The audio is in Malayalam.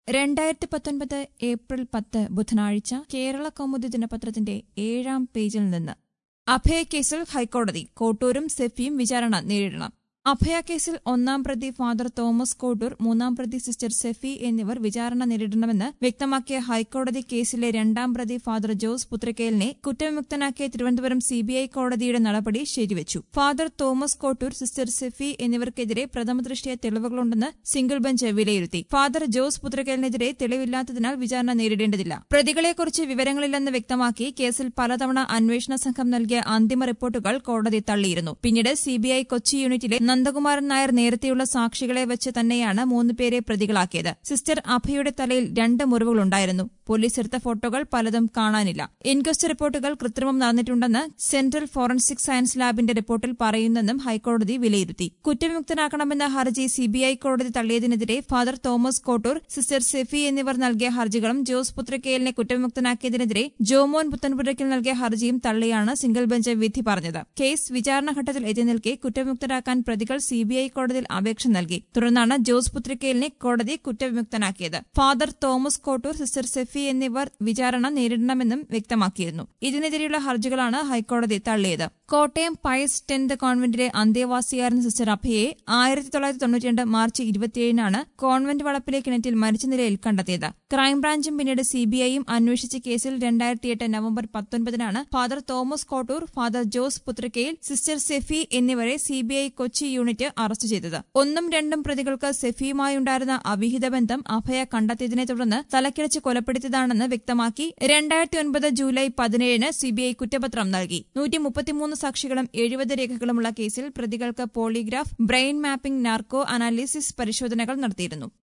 രണ്ടായിരത്തി പത്തൊൻപത് ഏപ്രിൽ പത്ത് ബുധനാഴ്ച കേരള കൗമുദി ദിനപത്രത്തിന്റെ ഏഴാം പേജിൽ നിന്ന് അഭയക്കേസിൽ ഹൈക്കോടതി കോട്ടൂരും സെഫിയും വിചാരണ നേരിടണം അഭയ കേസിൽ ഒന്നാം പ്രതി ഫാദർ തോമസ് കോട്ടൂർ മൂന്നാം പ്രതി സിസ്റ്റർ സെഫി എന്നിവർ വിചാരണ നേരിടണമെന്ന് വ്യക്തമാക്കിയ ഹൈക്കോടതി കേസിലെ രണ്ടാം പ്രതി ഫാദർ ജോസ് പുത്രക്കേലിനെ കുറ്റവിമുക്തനാക്കിയ തിരുവനന്തപുരം സിബിഐ കോടതിയുടെ നടപടി ശരിവച്ചു father Thomas Kottoor sister Sephy എന്നിവർക്കെതിരെ പ്രഥമദൃഷ്ടിയ തെളിവുകളുണ്ടെന്ന് സിംഗിൾ ബെഞ്ച് വിലയിരുത്തി ഫാദർ ജോസ് പുത്രക്കേലിനെതിരെ തെളിവില്ലാത്തതിനാൽ വിചാരണ നേരിടേണ്ടതില്ല പ്രതികളെക്കുറിച്ച് വിവരങ്ങളില്ലെന്ന് വ്യക്തമാക്കി കേസിൽ പലതവണ അന്വേഷണ സംഘം നൽകിയ അന്തിമ റിപ്പോർട്ടുകൾ കോടതി തള്ളിയിരുന്നു പിന്നീട് സിബിഐ കൊച്ചി യൂണിറ്റിലെ നന്ദകുമാരൻ നായർ നേരത്തെയുള്ള സാക്ഷികളെ വെച്ച് തന്നെയാണ് മൂന്നുപേരെ പ്രതികളാക്കിയത് സിസ്റ്റർ അഭയുടെ തലയിൽ രണ്ട് മുറിവുകളുണ്ടായിരുന്നു പോലീസ് എടുത്ത ഫോട്ടോകൾ പലതും കാണാനില്ല ഇൻക്വസ്റ്റ് റിപ്പോർട്ടുകൾ കൃത്രിമം നടന്നിട്ടുണ്ടെന്ന് സെൻട്രൽ ഫോറൻസിക് സയൻസ് ലാബിന്റെ റിപ്പോർട്ടിൽ പറയുന്നെന്നും ഹൈക്കോടതി വിലയിരുത്തി കുറ്റവിമുക്തനാക്കണമെന്ന ഹർജി സിബിഐ കോടതി തള്ളിയതിനെതിരെ father Thomas Kottoor sister Sephy എന്നിവർ നൽകിയ ഹർജികളും ജോസ് പുത്രക്കേലിനെ കുറ്റവിമുക്തനാക്കിയതിനെതിരെ ജോമോൻ പുത്തൻപുരയ്ക്കൽ നൽകിയ ഹർജിയും തള്ളിയാണ് സിംഗിൾ ബെഞ്ച് വിധി പറഞ്ഞത് കേസ് വിചാരണ ഘട്ടത്തിൽ എത്തി നിൽക്കെ കുറ്റവിമുക്തരാക്കാൻ പ്രതികൾ സിബിഐ കോടതിയിൽ അപേക്ഷ നൽകി തുടർന്നാണ് ജോസ് പുത്രക്കേലിനെ കോടതി കുറ്റവിമുക്തനാക്കിയത് father Thomas Kottoor sister Sephy എന്നിവർ വിചാരണ നേരിടണമെന്നും വ്യക്തമാക്കിയിരുന്നു ഇതിനെതിരെയുള്ള ഹർജികളാണ് ഹൈക്കോടതി തള്ളിയത് കോട്ടയം പയസ് ടെൻത് കോൺവെന്റിലെ അന്തേവാസിയായിരുന്ന സിസ്റ്റർ അഭയെ ആയിരത്തി തൊള്ളായിരത്തി തൊണ്ണൂറ്റിരണ്ട് മാർച്ച് ഇരുപത്തിയേഴിനാണ് കോൺവെന്റ് വളപ്പിലെ കിണറ്റിൽ മരിച്ച നിലയിൽ കണ്ടെത്തിയത് ക്രൈംബ്രാഞ്ചും പിന്നീട് സിബിഐയും അന്വേഷിച്ച കേസിൽ രണ്ടായിരത്തിയെട്ട് നവംബർ പത്തൊൻപതിനാണ് father Thomas Kottoor father Jose പുത്രക്കയിൽ സിസ്റ്റർ സെഫി എന്നിവരെ സിബിഐ കൊച്ചി യൂണിറ്റ് അറസ്റ്റ് ചെയ്തത് ഒന്നും രണ്ടും പ്രതികൾക്ക് സെഫിയുമായുണ്ടായിരുന്ന അവിഹിത ബന്ധം അഭയ കണ്ടെത്തിയതിനെ തുടർന്ന് തലക്കിഴച്ച് കൊലപ്പെടുത്തിയതാണെന്ന് വ്യക്തമാക്കി രണ്ടായിരത്തി ഒൻപത് ജൂലൈ പതിനേഴിന് സിബിഐ കുറ്റപത്രം നൽകി നൂറ്റി മുപ്പത്തിമൂന്ന് സാക്ഷികളും എഴുപത് രേഖകളുമുള്ള കേസിൽ പ്രതികൾക്ക് polygraph brain mapping narco analysis പരിശോധനകൾ നടത്തിയിരുന്നു